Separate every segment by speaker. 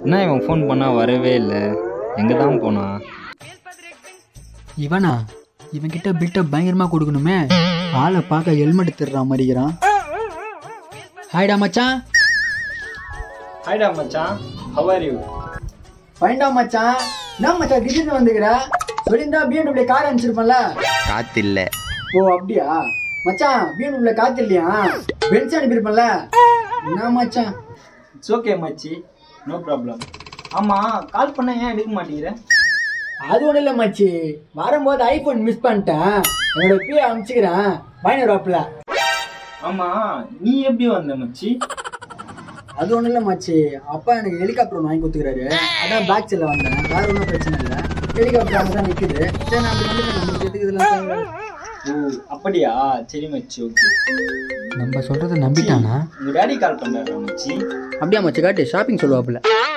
Speaker 1: என்ன இவன் ஃபோன் பண்ணால் வரவே இல்லை எங்கே தான் போனான்
Speaker 2: இவனா இவன்கிட்ட பில்டப் பயங்கரமா கொடுக்கணுமே ஆளை பார்க்க ஹெல்மெட் திருற மாதிரிக்கிறான் ஹாய்டா மச்சான்
Speaker 1: ஹாய்டா மச்சான் ஹவ் ஆர் யூ
Speaker 2: ஃபைண்டா மச்சான் என்ன மச்சான் திடீர்னு வந்துக்கிற சொல்லியிருந்தா பிஎன்டபிள்யூ கார் அனுப்பிச்சிருப்பேன்ல
Speaker 3: காத்தில்ல
Speaker 2: ஓ அப்படியா மச்சான் பிஎன்டபிள்யூ காத்து இல்லையா பென்ஸ் அனுப்பியிருப்பேன்ல என்ன மச்சான்
Speaker 1: இட்ஸ் ஓகே மச்சி நோ ப்ராப்ளம் ஆமாம் கால் பண்ண ஏன் எடுக்க மாட்டேங்கிற
Speaker 2: அது ஒன்றும் இல்லை மச்சி வரும்போது ஐஃபோன் மிஸ் பண்ணிட்டேன் என்னோட பிஏ அனுப்பிச்சிக்கிறேன் பயனர் வாப்பில்
Speaker 1: ஆமாம் நீ எப்படி வந்த மச்சி
Speaker 2: அது ஒன்றும் இல்லை மச்சி அப்பா எனக்கு ஹெலிகாப்டர் ஒன்று வாங்கி கொடுத்துக்கிறாரு அதான் பேக் சைடில் வந்தேன் வேற ஒன்றும் பிரச்சனை இல்லை ஹெலிகாப்டர் அங்கே தான் நிற்குது சரி நான் அப்படி வந்து நம்மளுக்கு எதுக்கு இதெல்லாம் தேவை?
Speaker 1: ஓ அப்படியா சரி மச்சி ஓகே
Speaker 2: நம்ம சொல்கிறத நம்பிட்டானா
Speaker 1: உங்கள் டேடி கால் பண்ணாரா மச்சி
Speaker 2: அப்படியா மச்சி காட்டு ஷாப்பிங் சொல்லுவாப்புல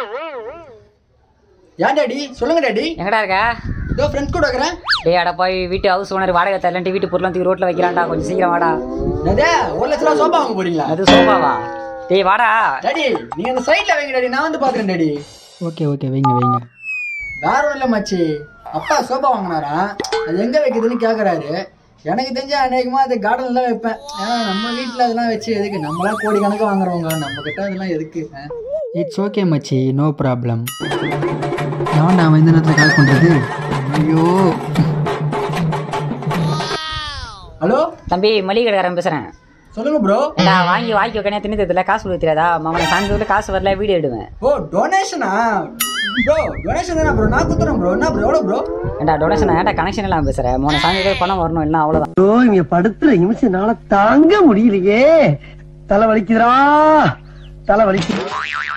Speaker 2: ஏன் டாடி சொல்லுங்க டாடி
Speaker 4: எங்கடா இருக்க
Speaker 2: இதோ ஃப்ரெண்ட்ஸ் கூட இருக்கிறேன்
Speaker 4: டேய் அட போய் வீட்டு ஹவுஸ் ஓனர் வாடகை தரலன்ட்டு வீட்டு பொருளாம் தூக்கி ரோட்ல வைக்கிறான்டா கொஞ்சம் சீக்கிரம் வாடா
Speaker 2: அதே ஒரு லட்ச ரூபா சோபா வாங்க போறீங்களா
Speaker 4: அது சோபாவா டேய் வாடா
Speaker 2: டாடி நீங்க அந்த சைட்ல வைங்க டாடி நான் வந்து பாக்குறேன் டாடி ஓகே ஓகே வைங்க வைங்க வேற ஒன்றும் இல்லை மச்சி அப்பா சோபா வாங்கினாரா அது எங்க வைக்குதுன்னு கேக்குறாரு எனக்கு தெரிஞ்ச அநேகமா அது கார்டன்ல தான் வைப்பேன் ஏன்னா நம்ம வீட்டில் அதெல்லாம் வச்சு எதுக்கு நம்மளாம் கோடி கணக்கு வாங்குறவங்க நம்ம கிட்ட அதெல்லாம் எதுக்கு இட்ஸ் ஓகே மச்சி நோ ப்ராப்ளம் நான் நான் இந்த நேரத்தில் கால் பண்ணுறது ஐயோ ஹலோ
Speaker 4: தம்பி மளிகை கடைக்காரன் பேசுறேன்
Speaker 2: சொல்லுங்க ப்ரோ
Speaker 4: ஏண்டா வாங்கி வாங்கி வைக்கனே தின்னு தெரியல காசு கொடுக்க தெரியாதா மாமனை சாயந்தரத்துல காசு வரல வீடியோ எடுவேன்
Speaker 2: ஓ டொனேஷனா ப்ரோ டொனேஷன் தானே ப்ரோ நான் குத்துறேன் ப்ரோ என்ன ப்ரோ எவ்வளோ ப்ரோ
Speaker 4: ஏண்டா டொனேஷன் ஏன்டா கனெக்ஷன் எல்லாம் பேசுறேன் மூணு சாயந்தரத்துல பணம் வரணும் இல்லை அவ்வளவுதான்
Speaker 5: ஐயோ இவங்க படுத்துற நிமிஷம் நாள தாங்க முடியலையே தலை வலிக்குதுடா தலை வலிக்குது